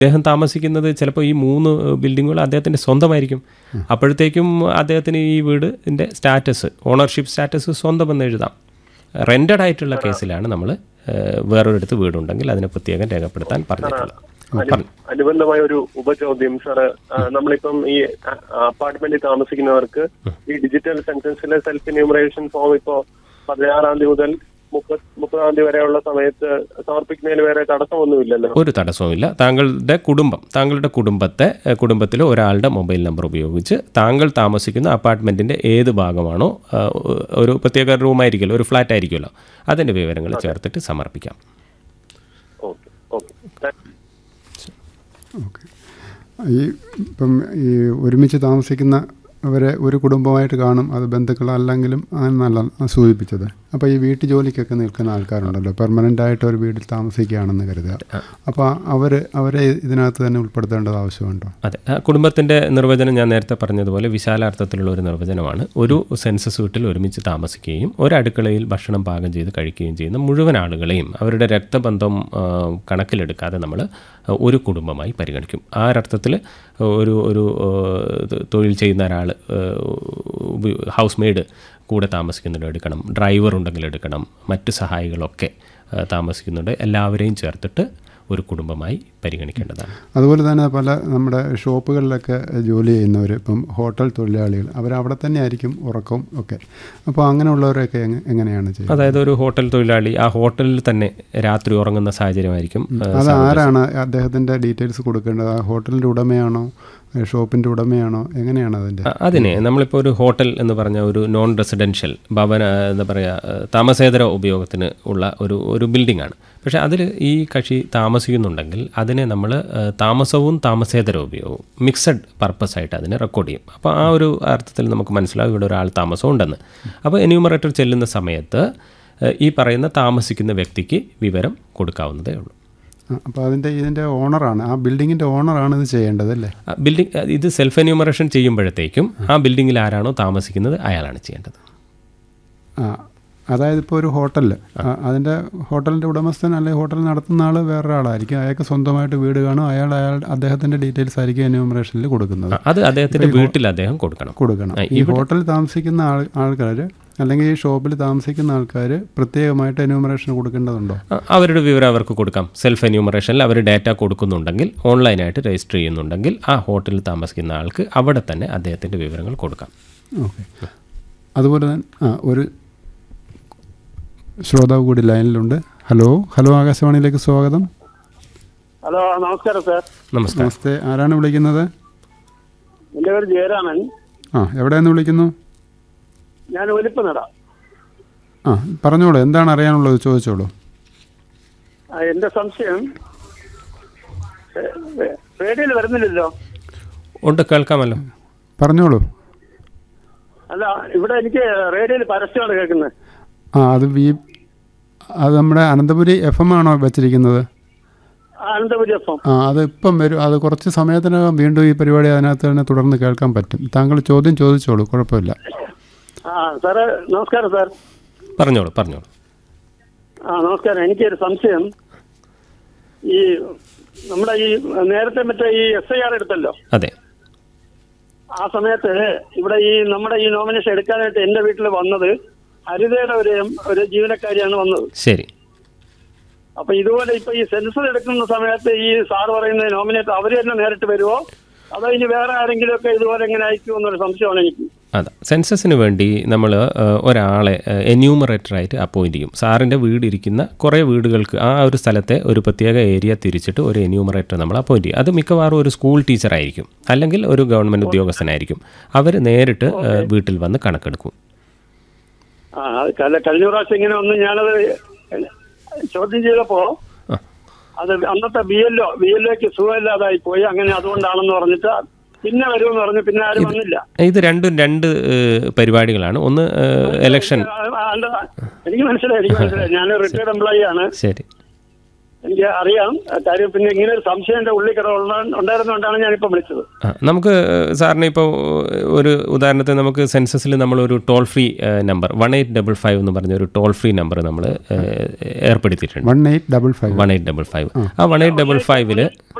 അദ്ദേഹം താമസിക്കുന്നത് ചിലപ്പോൾ ഈ മൂന്ന് ബിൽഡിങ്ങുകൾ അദ്ദേഹത്തിൻ്റെ സ്വന്തമായിരിക്കും അപ്പോഴത്തേക്കും അദ്ദേഹത്തിന് ഈ വീടിൻ്റെ സ്റ്റാറ്റസ് ഓണർഷിപ്പ് സ്റ്റാറ്റസ് സ്വന്തമെന്ന് എഴുതാം റെൻറ്റഡ് ആയിട്ടുള്ള കേസിലാണ് നമ്മൾ വേറൊരിടത്ത് വീടുണ്ടെങ്കിൽ അതിനെ പ്രത്യേകം രേഖപ്പെടുത്താൻ പറഞ്ഞിട്ടുള്ളത് അനു- അനുബന്ധമായ ഒരു ഉപചോദ്യം സാറ് ആ, നമ്മളിപ്പം ഈ അപ്പാർട്ട്മെന്റിൽ താമസിക്കുന്നവർക്ക് ഈ ഡിജിറ്റൽ സെൻസസിലെ സെൽഫ് എന്യൂമറേഷൻ ഫോം ഇപ്പോ പതിനാറാം തീയതി മുതൽ മുപ്പത് മുപ്പതാം തീയതി വരെയുള്ള സമയത്ത് സമർപ്പിക്കുന്നതിന് വേറെ തടസ്സമൊന്നുമില്ലല്ലോ ഒരു തടസ്സവുമില്ല താങ്കളുടെ കുടുംബം താങ്കളുടെ കുടുംബത്തെ ഏഹ്, കുടുംബത്തിലെ ഒരാളുടെ മൊബൈൽ നമ്പർ ഉപയോഗിച്ച് താങ്കൾ താമസിക്കുന്ന അപ്പാർട്ട്മെൻറ്റിൻ്റെ ഏത് ഭാഗമാണോ ആ, ഒരു പ്രത്യേക റൂമായിരിക്കുമല്ലോ ഒരു ഫ്ലാറ്റ് ആയിരിക്കുമല്ലോ അതിൻ്റെ വിവരങ്ങൾ ചേർത്തിട്ട് സമർപ്പിക്കാം ഓക്കെ ഓക്കെ ഓക്കെ ഈ ഇപ്പം ഈ ഒരുമിച്ച് താമസിക്കുന്ന അവരെ ഒരു കുടുംബമായിട്ട് കാണും അത് ബന്ധുക്കളല്ലെങ്കിലും നല്ല സൂചിപ്പിച്ചത് അപ്പോൾ ഈ വീട്ടു ജോലിക്കൊക്കെ നിൽക്കുന്ന ആൾക്കാരുണ്ടല്ലോ പെർമനൻ്റ് ആയിട്ട് ഒരു വീട്ടിൽ താമസിക്കുകയാണെന്ന് കരുതുക അപ്പോൾ അവർ അവരെ ഇതിനകത്ത് തന്നെ ഉൾപ്പെടുത്തേണ്ടത് ആവശ്യമുണ്ടോ അതെ ആ കുടുംബത്തിൻ്റെ നിർവചനം ഞാൻ നേരത്തെ പറഞ്ഞതുപോലെ വിശാലാർത്ഥത്തിലുള്ള ഒരു നിർവചനമാണ് ഒരു സെൻസസ് വീട്ടിൽ ഒരുമിച്ച് താമസിക്കുകയും ഒരടുക്കളയിൽ ഭക്ഷണം പാകം ചെയ്ത് കഴിക്കുകയും ചെയ്യുന്ന മുഴുവൻ ആളുകളെയും അവരുടെ രക്തബന്ധം ആ, കണക്കിലെടുക്കാതെ നമ്മൾ ഒരു കുടുംബമായി പരിഗണിക്കും ആ ഒരർത്ഥത്തിൽ ഒരു ഒരു ആ, ത- തൊഴിൽ ചെയ്യുന്ന ഒരാൾ ഹൗസ് മെയ്ഡ് കൂടെ താമസിക്കുന്നുണ്ട് എടുക്കണം ഡ്രൈവർ ഉണ്ടെങ്കിൽ എടുക്കണം മറ്റ് സഹായികളൊക്കെ ആ, താമസിക്കുന്നുണ്ട് എല്ലാവരെയും ചേർത്തിട്ട് ഒരു കുടുംബമായി പരിഗണിക്കേണ്ടതാണ് അതുപോലെ തന്നെ പല നമ്മുടെ ഷോപ്പുകളിലൊക്കെ ജോലി ചെയ്യുന്നവർ ഇപ്പം ഹോട്ടൽ തൊഴിലാളികൾ അവരവിടെ തന്നെ ആയിരിക്കും ഉറക്കവും ഒക്കെ അപ്പോൾ അങ്ങനെയുള്ളവരൊക്കെ എങ്ങ- എങ്ങനെയാണ് ചെയ്യുന്നത് അതായത് ഒരു ഹോട്ടൽ തൊഴിലാളി ആ ഹോട്ടലിൽ തന്നെ രാത്രി ഉറങ്ങുന്ന സാഹചര്യമായിരിക്കും ആ, അത് ആരാണ് അദ്ദേഹത്തിൻ്റെ ഡീറ്റെയിൽസ് കൊടുക്കേണ്ടത് ആ ഹോട്ടലിൻ്റെ ഉടമയാണോ ഷോപ്പിൻ്റെ ഉടമയാണോ എങ്ങനെയാണ് അതിൻ്റെ അ- അതിനെ നമ്മളിപ്പോൾ ഒരു ഹോട്ടൽ എന്ന് പറഞ്ഞ ഒരു നോൺ റെസിഡൻഷ്യൽ ഭവന എന്താ പറയുക താമസേതര ഉപയോഗത്തിന് ഉള്ള ഒരു ഒരു ബിൽഡിംഗ് ആണ് പക്ഷേ അതിൽ ഈ കക്ഷി താമസിക്കുന്നുണ്ടെങ്കിൽ അതിനെ നമ്മൾ താമസവും താമസേതര ഉപയോഗവും മിക്സഡ് പർപ്പസ് ആയിട്ട് അതിനെ റെക്കോർഡ് ചെയ്യും അപ്പോൾ ആ ഒരു അർത്ഥത്തിൽ നമുക്ക് മനസ്സിലാവും ഇവിടെ ഒരാൾ താമസം ഉണ്ടെന്ന് അപ്പോൾ എന്യൂമറേറ്റർ ചെല്ലുന്ന സമയത്ത് ഏഹ്, ഈ പറയുന്ന താമസിക്കുന്ന വ്യക്തിക്ക് വിവരം കൊടുക്കാവുന്നതേ ഉള്ളൂ അപ്പോൾ അതിൻ്റെ ഇതിൻ്റെ ഓണറാണ് ആ ബിൽഡിങ്ങിൻ്റെ ഓണറാണ് ഇത് ചെയ്യേണ്ടത് അല്ലേ ആ, ബിൽഡിംഗ് ആ, ഇത് സെൽഫ് എന്യൂമറേഷൻ ചെയ്യുമ്പോഴത്തേക്കും ആ ബിൽഡിങ്ങിൽ ആരാണോ താമസിക്കുന്നത് അയാളാണ് ചെയ്യേണ്ടത് ആ അതായത് ഇപ്പോൾ ഒരു ഹോട്ടലിൽ അതിൻ്റെ ഹോട്ടലിൻ്റെ ഉടമസ്ഥൻ അല്ലെങ്കിൽ ഹോട്ടൽ നടത്തുന്ന ആൾ വേറൊരാളായിരിക്കും അയാൾക്ക് സ്വന്തമായിട്ട് വീട് കാണും അയാൾ അയാൾ അദ്ദേഹത്തിൻ്റെ ഡീറ്റെയിൽസ് ആയിരിക്കും എന്യൂമറേഷനിൽ കൊടുക്കുന്നത് ആ, അത് അദ്ദേഹത്തിന്റെ വീട്ടിൽ അദ്ദേഹം കൊടുക്കണം കൊടുക്കണം ആ, ഈ ഹോട്ടലിൽ താമസിക്കുന്ന ആൾ ആൾക്കാർ അല്ലെങ്കിൽ ഈ ഷോപ്പിൽ താമസിക്കുന്ന ആൾക്കാർ പ്രത്യേകമായിട്ട് എന്യൂമറേഷൻ കൊടുക്കേണ്ടതുണ്ടോ ആ, അവരുടെ വിവരം അവർക്ക് കൊടുക്കാം സെൽഫ് എന്യൂമറേഷനിൽ അവർ ഡാറ്റ കൊടുക്കുന്നുണ്ടെങ്കിൽ ഓൺലൈനായിട്ട് രജിസ്റ്റർ ചെയ്യുന്നുണ്ടെങ്കിൽ ആ ഹോട്ടലിൽ താമസിക്കുന്ന ആൾക്ക് അവിടെ തന്നെ അദ്ദേഹത്തിന്റെ വിവരങ്ങൾ കൊടുക്കാം ഓക്കെ അതുപോലെ തന്നെ ആ ഒരു ശ്രോതാവ് കൂടി ലൈനിലുണ്ട് ഹലോ ഹലോ ആകാശവാണിയിലേക്ക് സ്വാഗതം ഹലോ നമസ്കാരം സാർ നമസ്കാരം നമസ്തേ ആരാണ് വിളിക്കുന്നത് എൻ്റെ പേര് ജയരാമൻ ആ എവിടെ നിന്ന് വിളിക്കുന്നു ഞാൻ ഒലിപ്പനട ആ പറഞ്ഞോളൂ എന്താണ് അറിയാനുള്ളത് ചോദിച്ചോളൂ ആ, എൻ്റെ സംശയം റേഡിയോയിൽ വരുന്നില്ലല്ലോ ഉണ്ട് കേൾക്കാമല്ലോ പറഞ്ഞോളൂ അല്ല ഇവിടെ എനിക്ക് റേഡിയോയിൽ പരസ്യമാണ് കേൾക്കുന്നത് ആ അത് വി അത് നമ്മുടെ അനന്തപുരി എഫ് എം ആണോ വെച്ചിരിക്കുന്നത് അനന്തപുരി എഫ് എം ആ അത് ഇപ്പം വരും അത് കുറച്ച് സമയത്തിനകം വീണ്ടും ഈ പരിപാടി അതിനകത്ത് തന്നെ തുടർന്ന് കേൾക്കാൻ പറ്റും താങ്കൾ ചോദ്യം ചോദിച്ചോളൂ കുഴപ്പമില്ല ആ സാറ് നമസ്കാരം സാർ പറഞ്ഞോളൂ പറഞ്ഞോളൂ ആ നമസ്കാരം എനിക്കൊരു സംശയം ഈ നമ്മുടെ ഈ നേരത്തെ മറ്റേ ഈ എസ് ഐ ആർ എടുത്തല്ലോ അതെ ആ സമയത്ത് ഇവിടെ ഈ നമ്മുടെ ഈ നോമിനേഷൻ എടുക്കാനായിട്ട് എൻ്റെ വീട്ടിൽ വന്നത് ഹരിതയുടെ ഒരു ഒരു ജീവനക്കാരിയാണ് വന്നത് ശരി അപ്പൊ ഇതുപോലെ ഇപ്പൊ ഈ സെൻസസ് എടുക്കുന്ന സമയത്ത് ഈ സാർ പറയുന്ന നോമിനേറ്റ് അവര് തന്നെ നേരിട്ട് വരുമോ അതോ ഇനി വേറെ ആരെങ്കിലും ഒക്കെ ഇതുപോലെ എങ്ങനെ അയക്കുമോ എന്നൊരു സംശയമാണ് എനിക്ക് അതെ സെൻസസിന് വേണ്ടി നമ്മൾ ഒരാളെ എന്യൂമറേറ്ററായിട്ട് അപ്പോയിൻറ്റ് ചെയ്യും സാറിൻ്റെ വീട് ഇരിക്കുന്ന കുറേ വീടുകൾക്ക് ആ ഒരു സ്ഥലത്തെ ഒരു പ്രത്യേക ഏരിയ തിരിച്ചിട്ട് ഒരു എന്യൂമറേറ്റർ നമ്മൾ അപ്പോയിൻറ്റ് ചെയ്യും അത് മിക്കവാറും ഒരു സ്കൂൾ ടീച്ചറായിരിക്കും അല്ലെങ്കിൽ ഒരു ഗവൺമെൻറ് ഉദ്യോഗസ്ഥനായിരിക്കും അവർ നേരിട്ട് ഏഹ്, വീട്ടിൽ വന്ന് കണക്കെടുക്കും ആ അത് കല- കഴിഞ്ഞ പ്രാവശ്യം ഇങ്ങനെ ഒന്ന് ഞാനത് ചോദ്യം ചെയ്തപ്പോ ആ. അത് അന്നത്തെ ബി എൽഒ ബി എൽഒക്ക് സുഖമില്ലാതായി പോയി അങ്ങനെ അതുകൊണ്ടാണെന്ന് പറഞ്ഞിട്ട് പിന്നെ വരുമെന്ന് പറഞ്ഞു പിന്നെ ആരും വന്നില്ല ഇത് രണ്ടും രണ്ട് ഏഹ്, പരിപാടികളാണ് ഒന്ന് എലക്ഷൻ ആ, ആ, അല്ല, എനിക്ക് മനസ്സിലായി എനിക്ക് മനസ്സിലായി ഞാൻ റിട്ടയർഡ് എംപ്ലോയി ആണ് ശരി എനിക്ക് അറിയാം കാര്യം പിന്നെ ഇങ്ങനെ ഒരു സംശയം എന്റെ ഉള്ളിൽ കിട ഉണ്ടായിരുന്നുകൊണ്ടാണ് ഞാനിപ്പോ വിളിച്ചത് ആ, നമുക്ക് സാറിന് ഇപ്പോൾ ഒരു ഉദാഹരണത്തിന് നമുക്ക് സെൻസസിൽ നമ്മളൊരു toll free number one eight double five എന്ന് പറഞ്ഞ ഒരു ടോൾ ഫ്രീ നമ്പർ നമ്മൾ ഏർപ്പെടുത്തിയിട്ടുണ്ട് one eight double five one eight double five ആ വൺ എയ്റ്റ് ഡബിൾ ഫൈവില്